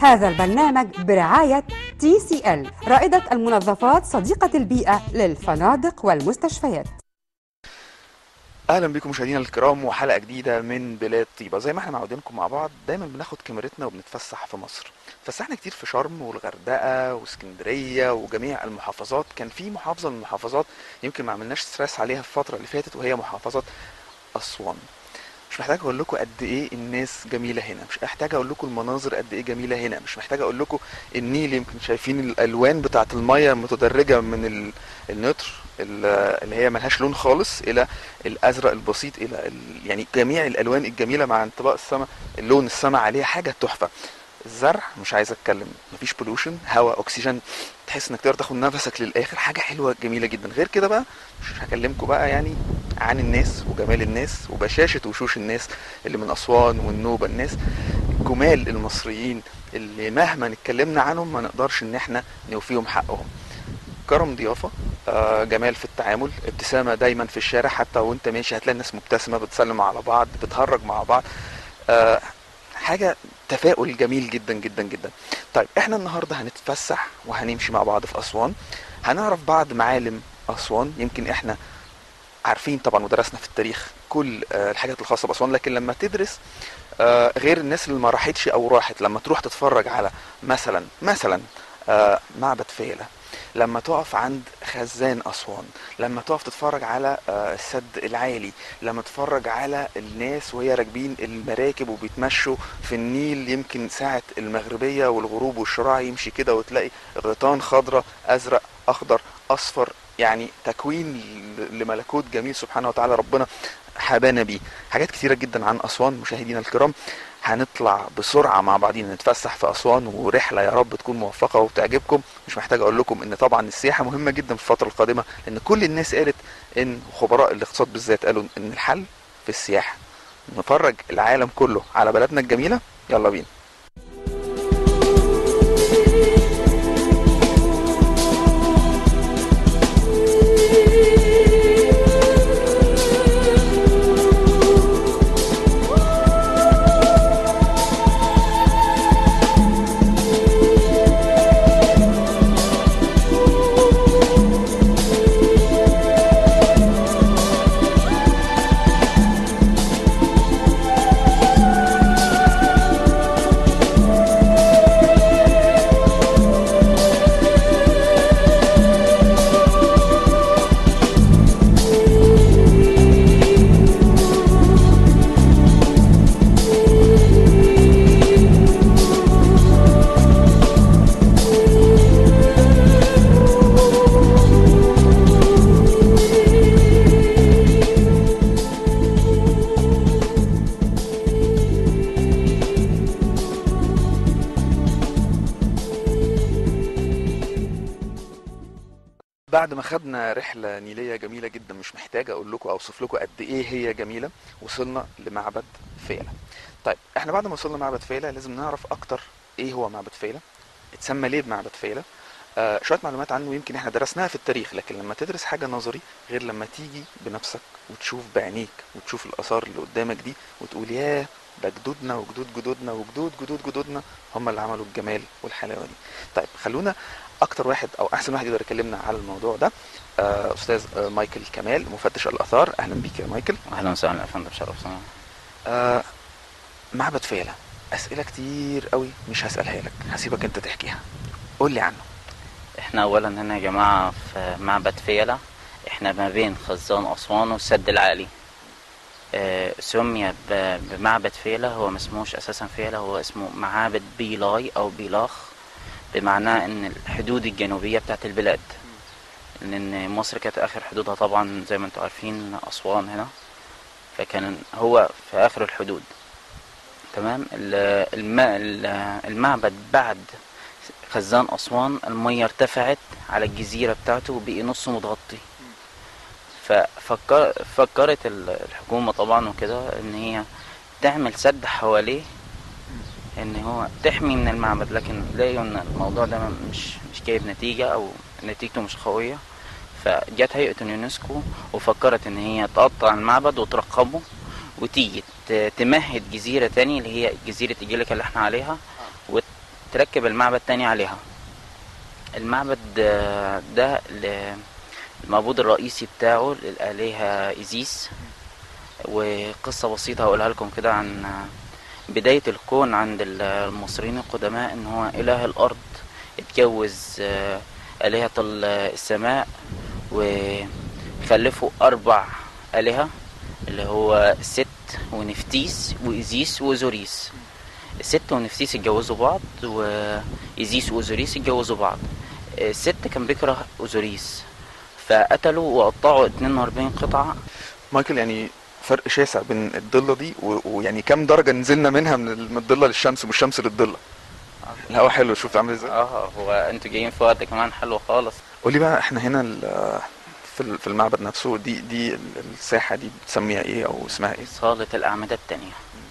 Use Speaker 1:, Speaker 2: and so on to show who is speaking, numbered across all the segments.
Speaker 1: هذا البرنامج برعاية تي سي ال رائدة المنظفات صديقة البيئة للفنادق والمستشفيات
Speaker 2: اهلا بكم مشاهدينا الكرام وحلقه جديده من بلاد طيبه زي ما احنا معودينكم مع بعض دايما بناخد كاميرتنا وبنتفسح في مصر اتفسحنا كتير في شرم والغردقه واسكندريه وجميع المحافظات كان في محافظه من المحافظات يمكن ما عملناش ستريس عليها في الفتره اللي فاتت وهي محافظه اسوان مش محتاج اقول لكم قد ايه الناس جميله هنا مش محتاج اقول لكم المناظر قد ايه جميله هنا مش محتاج اقول لكم النيل يمكن شايفين الالوان بتاعه الميه المتدرجه من ال- النتر ال- اللي هي ملهاش لون خالص الى الازرق البسيط الى ال- يعني جميع الالوان الجميله مع انطباق السماء اللون السماء عليها حاجه تحفه الزرع مش عايز اتكلم مفيش بولوشن هواء اكسجين تحس انك تقدر تاخد نفسك للاخر حاجه حلوه جميله جدا غير كده بقى مش هكلمكم بقى يعني عن الناس وجمال الناس وبشاشه وشوش الناس اللي من اسوان والنوبه الناس جمال المصريين اللي مهما اتكلمنا عنهم ما نقدرش ان احنا نوفيهم حقهم كرم ضيافه آه، جمال في التعامل ابتسامه دايما في الشارع حتى وانت ماشي هتلاقي الناس مبتسمه بتسلم على بعض بتهرج مع بعض آه، حاجه تفاؤل جميل جدا جدا جدا طيب احنا النهارده هنتفسح وهنمشي مع بعض في اسوان هنعرف بعض معالم اسوان يمكن احنا عارفين طبعا ودرسنا في التاريخ كل آه، الحاجات الخاصه باسوان لكن لما تدرس آه، غير الناس اللي ما راحتش او راحت لما تروح تتفرج على مثلا مثلا آه، معبد فيلة لما تقف عند خزان اسوان لما تقف تتفرج على آه، السد العالي لما تتفرج على الناس وهي راكبين المراكب وبيتمشوا في النيل يمكن ساعة المغربية والغروب والشراع يمشي كده وتلاقي غيطان خضراء ازرق اخضر اصفر يعني تكوين ل- لملكوت جميل سبحانه وتعالى ربنا حبانا بيه حاجات كتيرة جدا عن أسوان مشاهدينا الكرام هنطلع بسرعة مع بعضينا نتفسح في أسوان ورحلة يا رب تكون موفقة وتعجبكم مش محتاج أقول لكم إن طبعا السياحة مهمة جدا في الفترة القادمة لأن كل الناس قالت إن خبراء الاقتصاد بالذات قالوا إن الحل في السياحة نفرج العالم كله على بلدنا الجميلة يلا بينا بعد ما خدنا رحلة نيلية جميلة جدا مش محتاج اقول لكم اوصف لكم قد ايه هي جميلة وصلنا لمعبد فيلة طيب احنا بعد ما وصلنا معبد فيلة لازم نعرف اكتر ايه هو معبد فيلة اتسمى ليه بمعبد فيلة آه شوية معلومات عنه يمكن احنا درسناها في التاريخ لكن لما تدرس حاجة نظري غير لما تيجي بنفسك وتشوف بعينيك وتشوف الآثار اللي قدامك دي وتقول ياه ده جدودنا وجدود جدودنا وجدود جدود جدودنا هم اللي عملوا الجمال والحلاوة دي طيب خلونا اكتر واحد او احسن واحد يقدر يكلمنا على الموضوع ده آه، استاذ آه، مايكل كمال مفتش الاثار اهلا بيك يا مايكل
Speaker 3: اهلا وسهلا يا فندم شرفتنا
Speaker 2: آه، معبد فيلة اسئله كتير قوي مش هسالها لك هسيبك انت تحكيها قول لي عنه
Speaker 3: احنا اولا هنا يا جماعه في معبد فيلة احنا ما بين خزان اسوان والسد العالي آه سمي ب- بمعبد فيلة هو ما اسموش اساسا فيلة هو اسمه معابد بيلاي او بيلاخ بمعنى ان الحدود الجنوبيه بتاعت البلاد لان مصر كانت اخر حدودها طبعا زي ما انتم عارفين اسوان هنا فكان هو في اخر الحدود تمام ال- الم- ال- المعبد بعد خزان أسوان المية ارتفعت على الجزيرة بتاعته وبقي نصه متغطي ففكرت الحكومة طبعا وكده ان هي تعمل سد حواليه ان هو تحمي من المعبد لكن لقيوا ان الموضوع ده مش مش جايب نتيجة او نتيجته مش قوية فجت هيئة اليونسكو وفكرت ان هي تقطع المعبد وترقبه وتيجي ت- تمهد جزيرة تاني اللي هي جزيرة إيجيليكا اللي احنا عليها وتركب المعبد تاني عليها المعبد آه، ده ل- المعبود الرئيسي بتاعه للآلهة إيزيس وقصة بسيطة هقولها لكم كده عن آه، بداية الكون عند ال- المصريين القدماء إن هو إله الأرض اتجوز آه، آلهة ال- السماء وخلفوا أربع آلهة اللي هو ست ونفتيس وإيزيس وأوزوريس ست ونفتيس اتجوزوا بعض وإيزيس وأوزوريس اتجوزوا بعض الست كان بيكره أوزوريس فقتلوا وقطعوا 42 قطعة
Speaker 2: مايكل يعني فرق شاسع بين الضلة دي و- ويعني كام درجة نزلنا منها من ال- من الضلة للشمس ومن الشمس للضلة الهوا حلو شفت عامل ازاي
Speaker 3: اه هو انتوا جايين في وقت كمان حلو خالص
Speaker 2: قولي بقى احنا هنا ال- في ال- في المعبد نفسه دي دي ال- الساحة دي بتسميها ايه او اسمها ايه
Speaker 3: صالة الأعمدة التانية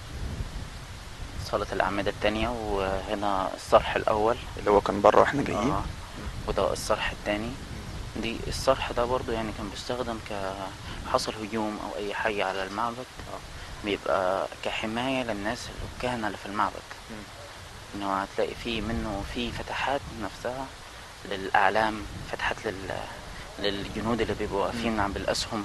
Speaker 3: صالة الأعمدة التانية وهنا الصرح الأول
Speaker 2: اللي هو كان بره واحنا جايين
Speaker 3: آه. وده الصرح التاني دي الصرح ده برضو يعني كان بيستخدم ك حصل هجوم او اي حاجة على المعبد بيبقى كحماية للناس الكهنة اللي في المعبد انه هتلاقي فيه منه في فتحات نفسها للاعلام فتحات لل للجنود اللي بيبقوا واقفين بالاسهم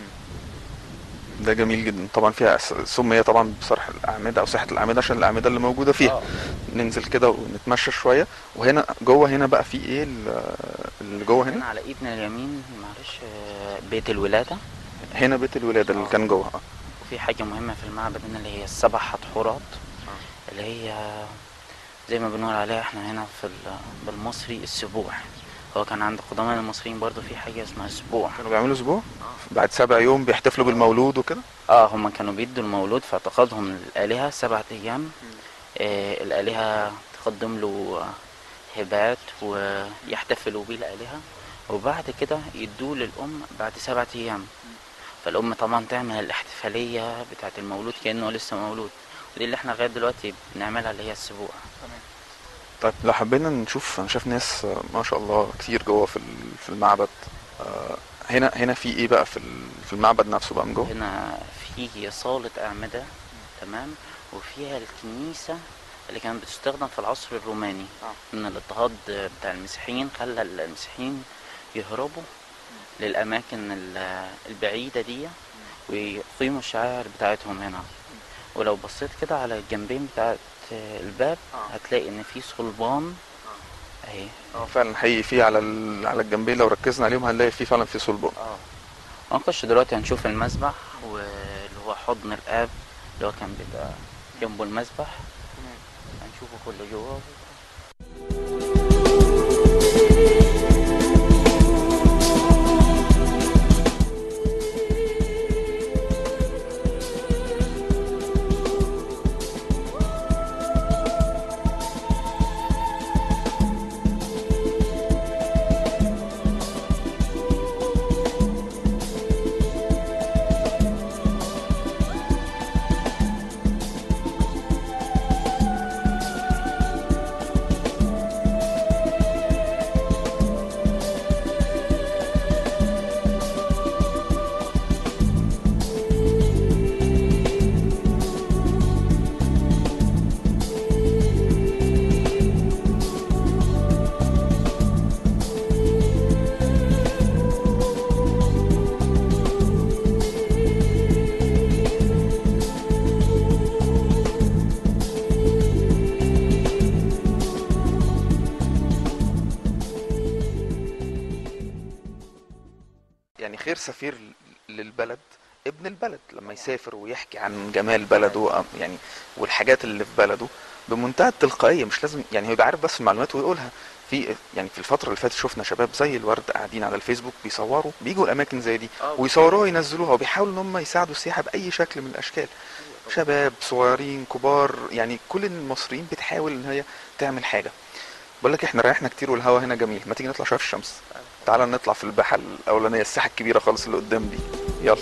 Speaker 2: ده جميل جدا طبعا فيها س- سمية طبعا بصرح الأعمدة أو ساحة الأعمدة عشان الأعمدة اللي موجودة فيها
Speaker 3: آه.
Speaker 2: ننزل كده ونتمشى شوية وهنا جوه هنا بقى في ايه ال- اللي جوه
Speaker 3: هنا
Speaker 2: هنا
Speaker 3: على ايدنا اليمين معلش آه، بيت الولادة
Speaker 2: هنا بيت الولادة اللي
Speaker 3: آه.
Speaker 2: كان جوه آه.
Speaker 3: وفي حاجة مهمة في المعبد هنا اللي هي السبع حتحورات اللي هي زي ما بنقول عليها احنا هنا في ال- بالمصري السبوع هو كان عند قدماء المصريين برضو في حاجة اسمها سبوع
Speaker 2: كانوا بيعملوا أسبوع بعد سبع يوم بيحتفلوا بالمولود وكده
Speaker 3: اه هم كانوا بيدوا المولود في اعتقادهم للآلهة سبعة أيام آه الآلهة تقدم له آه، هبات ويحتفلوا بيه الآلهة وبعد كده يدوه للأم بعد سبعة أيام فالأم طبعا تعمل الاحتفالية بتاعة المولود كأنه لسه مولود ودي اللي احنا لغاية دلوقتي بنعملها اللي هي السبوع
Speaker 2: طيب لو حبينا نشوف انا شايف ناس آه، ما شاء الله كتير جوه في ال- في المعبد آه، هنا هنا في ايه بقى في ال- في المعبد نفسه بقى من جوه
Speaker 3: هنا في صالة أعمدة تمام وفيها الكنيسة اللي كانت بتستخدم في العصر الروماني ان الاضطهاد بتاع المسيحيين خلى المسيحيين يهربوا للأماكن ال- البعيدة دي ويقيموا الشعائر بتاعتهم هنا ولو بصيت كده على الجنبين بتاعت الباب هتلاقي ان في صلبان اهي
Speaker 2: اه فعلا حقيقي في على ال- على الجنبين لو ركزنا عليهم هنلاقي في فعلا في صلبان
Speaker 3: اه هنخش دلوقتي هنشوف المسبح واللي هو حضن الاب اللي هو كان بيبقى جنبه المسبح هنشوفه كله جوه
Speaker 2: يعني خير سفير للبلد ابن البلد لما يسافر ويحكي عن جمال بلده أم- يعني والحاجات اللي في بلده بمنتهى التلقائيه مش لازم يعني هو يبقى عارف بس المعلومات ويقولها في يعني في الفتره اللي فاتت شفنا شباب زي الورد قاعدين على الفيسبوك بيصوروا بيجوا الاماكن زي دي ويصوروها وينزلوها وبيحاولوا ان هم يساعدوا السياحه باي شكل من الاشكال شباب صغيرين كبار يعني كل المصريين بتحاول ان هي تعمل حاجه بقول لك احنا ريحنا كتير والهوا هنا جميل ما تيجي نطلع شويه في الشمس تعالى نطلع في الباحه الاولانيه الساحه الكبيره خالص اللي قدام دي يلا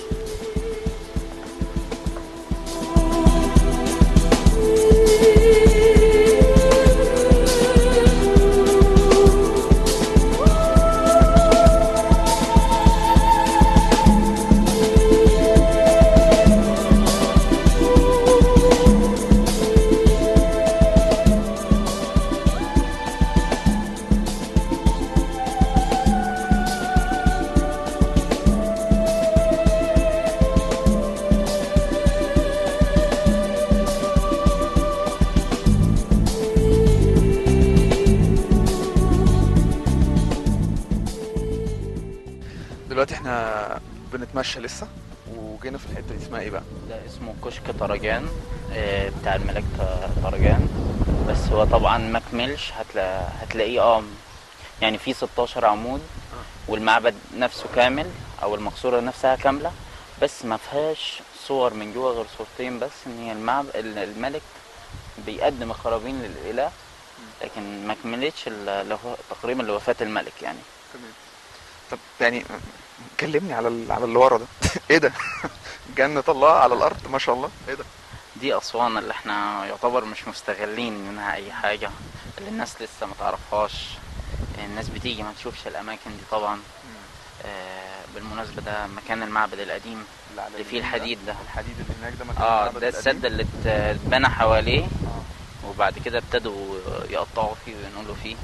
Speaker 2: بنتمشى لسه وجينا في الحته دي اسمها ايه بقى
Speaker 3: ده اسمه كشك طرجان آه، بتاع الملك ط- طرجان بس هو طبعا ما كملش هتلا... هتلاقيه اه يعني فيه 16 عمود والمعبد نفسه كامل او المقصوره نفسها كامله بس ما فيهاش صور من جوه غير صورتين بس ان هي المعبد الملك بيقدم القرابين للاله لكن ما كملتش ال- اللي هو تقريبا لوفاه الملك يعني
Speaker 2: تمام طب يعني كلمني على ال- على اللي ورا ده ايه ده جنة الله على الارض ما شاء الله ايه ده
Speaker 3: دي أسوان اللي احنا يعتبر مش مستغلين منها أي حاجة اللي الناس لسه ما تعرفهاش الناس بتيجي ما تشوفش الأماكن دي طبعا آه، بالمناسبة ده مكان المعبد القديم
Speaker 2: اللي, على
Speaker 3: اللي فيه
Speaker 2: اليمين ده،
Speaker 3: الحديد ده
Speaker 2: الحديد اللي هناك ده مكان
Speaker 3: اه
Speaker 2: المعبد
Speaker 3: ده
Speaker 2: القديم.
Speaker 3: السد اللي ات- اتبنى حواليه
Speaker 2: آه.
Speaker 3: وبعد كده ابتدوا يقطعوا فيه وينقلوا فيه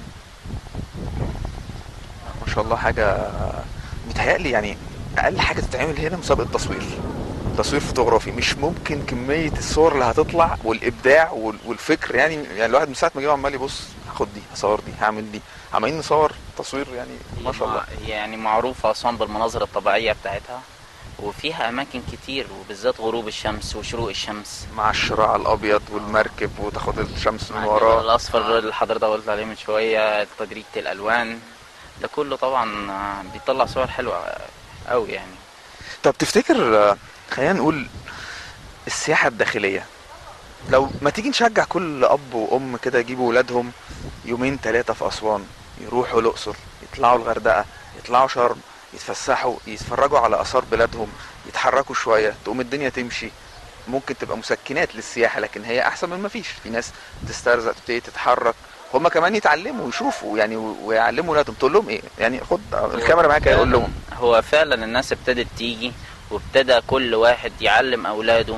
Speaker 2: ما شاء الله حاجة متهيألي يعني أقل حاجة تتعمل هنا مسابقة تصوير تصوير فوتوغرافي مش ممكن كمية الصور اللي هتطلع والإبداع وال- والفكر يعني يعني الواحد من ساعة ما جه عمال يبص هاخد دي هصور دي هعمل دي عمالين نصور تصوير يعني ما شاء الله
Speaker 3: هي يعني معروفة أسوان بالمناظر الطبيعية بتاعتها وفيها أماكن كتير وبالذات غروب الشمس وشروق الشمس
Speaker 2: مع الشراع الأبيض والمركب وتاخد الشمس من
Speaker 3: مع
Speaker 2: وراه
Speaker 3: الجبل الأصفر اللي حضرتك قلت عليه من شوية تدريجة الألوان ده كله طبعا آه، بيطلع صور حلوة أوي يعني
Speaker 2: طب تفتكر آه، خلينا نقول السياحة الداخلية لو ما تيجي نشجع كل أب وأم كده يجيبوا ولادهم يومين ثلاثة في أسوان يروحوا الأقصر يطلعوا الغردقة يطلعوا شرم يتفسحوا يتفرجوا على آثار بلادهم يتحركوا شوية تقوم الدنيا تمشي ممكن تبقى مسكنات للسياحة لكن هي أحسن من ما فيش في ناس تسترزق تبتدي تتحرك هما كمان يتعلموا ويشوفوا يعني ويعلموا ولادهم تقول لهم ايه يعني خد الكاميرا معاك هيقول لهم
Speaker 3: هو فعلا الناس ابتدت تيجي وابتدى كل واحد يعلم أولاده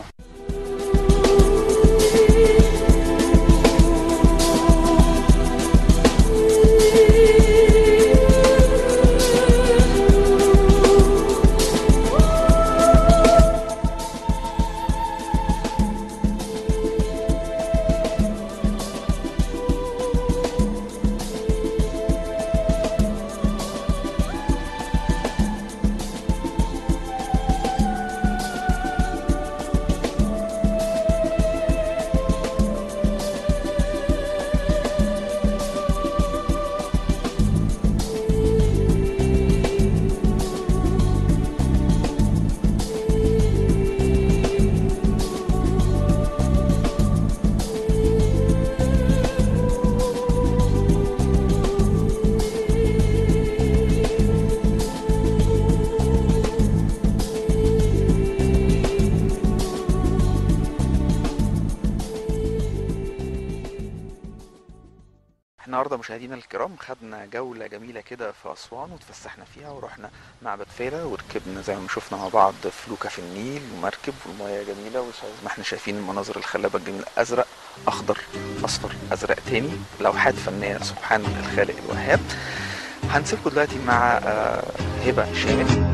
Speaker 2: احنا النهارده مشاهدينا الكرام خدنا جولة جميلة كده في أسوان وتفسحنا فيها ورحنا معبد فيلة وركبنا زي ما شفنا مع بعض فلوكة في النيل ومركب والمياه جميلة وزي ما احنا شايفين المناظر الخلابة الجميلة أزرق أخضر أصفر أزرق تاني لوحات فنية سبحان الخالق الوهاب هنسيبكم دلوقتي مع آه، هبة شامل